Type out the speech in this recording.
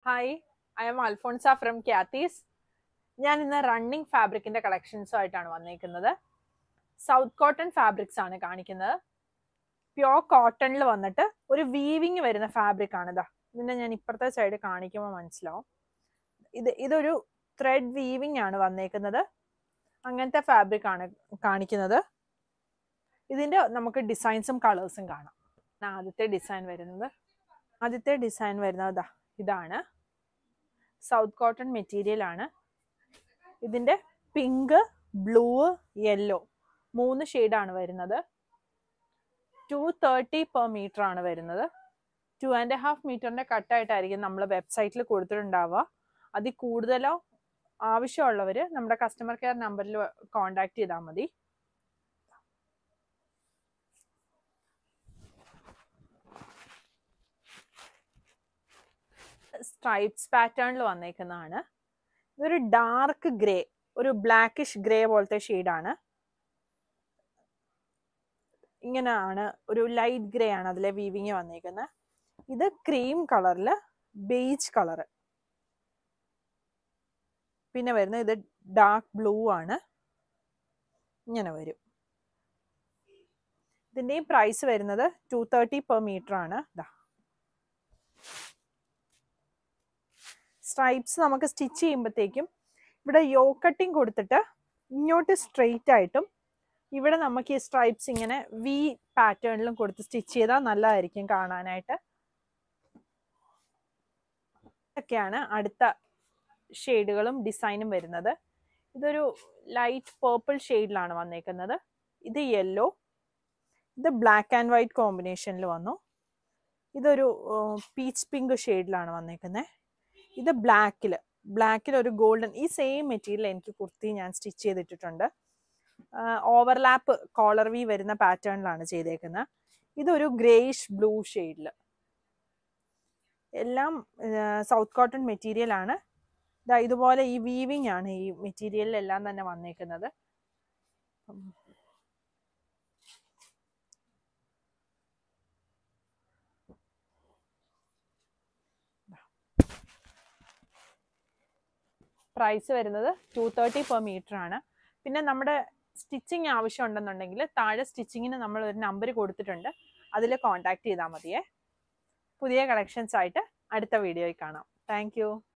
hi I am Alphonsa from ക്യാത്തീസ് ഞാൻ ഇന്ന് റണ്ണിങ് ഫാബ്രിക്കിന്റെ കളക്ഷൻസുമായിട്ടാണ് വന്നേക്കുന്നത് സൗത്ത് കോട്ടൺ ഫാബ്രിക്സ് ആണ് കാണിക്കുന്നത് പ്യോർ കോട്ടണിൽ വന്നിട്ട് ഒരു വീവിങ് വരുന്ന ഫാബ്രിക് ആണിതാ ഇതിന്റെ ഞാൻ ഇപ്പുറത്തെ സൈഡ് കാണിക്കുമ്പോൾ മനസ്സിലാവും ഇത് ഇതൊരു ത്രെഡ് വീവിങ് ആണ് വന്നേക്കുന്നത് അങ്ങനത്തെ ഫാബ്രിക് ആണ് കാണിക്കുന്നത് ഇതിന്റെ നമുക്ക് ഡിസൈൻസും കളേഴ്സും കാണാം ആദ്യത്തെ ഡിസൈൻ വരുന്നത് ആദ്യത്തെ ഡിസൈൻ വരുന്നത് ദാ ഇതാണ് സൗത്ത് കോട്ടൺ മെറ്റീരിയൽ ആണ് ഇതിന്റെ പിങ്ക് ബ്ലൂ യെല്ലോ മൂന്ന് ഷെയ്ഡാണ് വരുന്നത് ടു തേർട്ടി പെർ മീറ്റർ ആണ് വരുന്നത് ടു ആൻഡ് ഹാഫ് മീറ്ററിന്റെ കട്ടായിട്ടായിരിക്കും നമ്മൾ വെബ്സൈറ്റിൽ കൊടുത്തിട്ടുണ്ടാവുക അതിൽ കൂടുതലോ ആവശ്യമുള്ളവർ നമ്മുടെ കസ്റ്റമർ കെയർ നമ്പറിൽ കോണ്ടാക്ട് ചെയ്താൽ മതി സ്ട്രൈപ്സ് പാറ്റേണിൽ വന്നേക്കുന്നതാണ് ഇതൊരു ഡാർക്ക് ഗ്രേ ഒരു ബ്ലാക്കിഷ് ഗ്രേ പോലത്തെ ഷെയ്ഡാണ് ഇങ്ങനെയാണ് ഒരു ലൈറ്റ് ഗ്രേ ആണ് അതിലെ വീവിങ് വന്നേക്കുന്നത് ഇത് ക്രീം കളറിൽ ബേജ് കളറ് പിന്നെ വരുന്നത് ഇത് ഡാർക്ക് ബ്ലൂ ആണ് ഇങ്ങനെ വരും ഇതിൻ്റെയും പ്രൈസ് വരുന്നത് ടു തേർട്ടി പെർ മീറ്റർ ആണ് ഇതാ സ്ട്രൈപ്സ് നമുക്ക് സ്റ്റിച്ച് ചെയ്യുമ്പോഴത്തേക്കും ഇവിടെ യോ കട്ടിങ് കൊടുത്തിട്ട് ഇങ്ങോട്ട് സ്ട്രെയിറ്റ് ആയിട്ടും ഇവിടെ നമുക്ക് ഈ സ്ട്രൈപ്സ് ഇങ്ങനെ വി പാറ്റേണിലും കൊടുത്ത് സ്റ്റിച്ച് ചെയ്താൽ നല്ലതായിരിക്കും കാണാനായിട്ട് ഒക്കെയാണ് അടുത്ത ഷെയ്ഡുകളും ഡിസൈനും വരുന്നത് ഇതൊരു ലൈറ്റ് പേർപ്പിൾ ഷെയ്ഡിലാണ് വന്നേക്കുന്നത് ഇത് യെല്ലോ ഇത് ബ്ലാക്ക് ആൻഡ് വൈറ്റ് കോമ്പിനേഷനിൽ വന്നു ഇതൊരു പീച്ച് പിങ്ക് ഷെയ്ഡിലാണ് വന്നേക്കുന്നത് ഇത് ബ്ലാക്കിൽ ബ്ലാക്കിൽ ഒരു ഗോൾഡൻ ഈ സെയിം മെറ്റീരിയൽ എനിക്ക് കുർത്തി ഞാൻ സ്റ്റിച്ച് ചെയ്തിട്ടിട്ടുണ്ട് ഓവർലാപ്പ് കോളർ വി വരുന്ന പാറ്റേണിലാണ് ചെയ്തേക്കുന്നത് ഇതൊരു ഗ്രേയിഷ് ബ്ലൂ ഷെയ്ഡിൽ എല്ലാം സൗത്ത് കോട്ടൺ മെറ്റീരിയൽ ആണ് ഇതാ ഇതുപോലെ ഈ വീവിങ് ആണ് ഈ മെറ്റീരിയലിലെല്ലാം തന്നെ വന്നേക്കുന്നത് പ്രൈസ് വരുന്നത് ടു തേർട്ടി പെർ മീറ്റർ ആണ് പിന്നെ നമ്മുടെ സ്റ്റിച്ചിങ് ആവശ്യം ഉണ്ടെന്നുണ്ടെങ്കിൽ താഴെ സ്റ്റിച്ചിങ്ങിന് നമ്മൾ ഒരു നമ്പർ കൊടുത്തിട്ടുണ്ട് അതിൽ കോൺടാക്ട് ചെയ്താൽ മതിയേ പുതിയ കളക്ഷൻസ് ആയിട്ട് അടുത്ത വീഡിയോയിൽ കാണാം താങ്ക്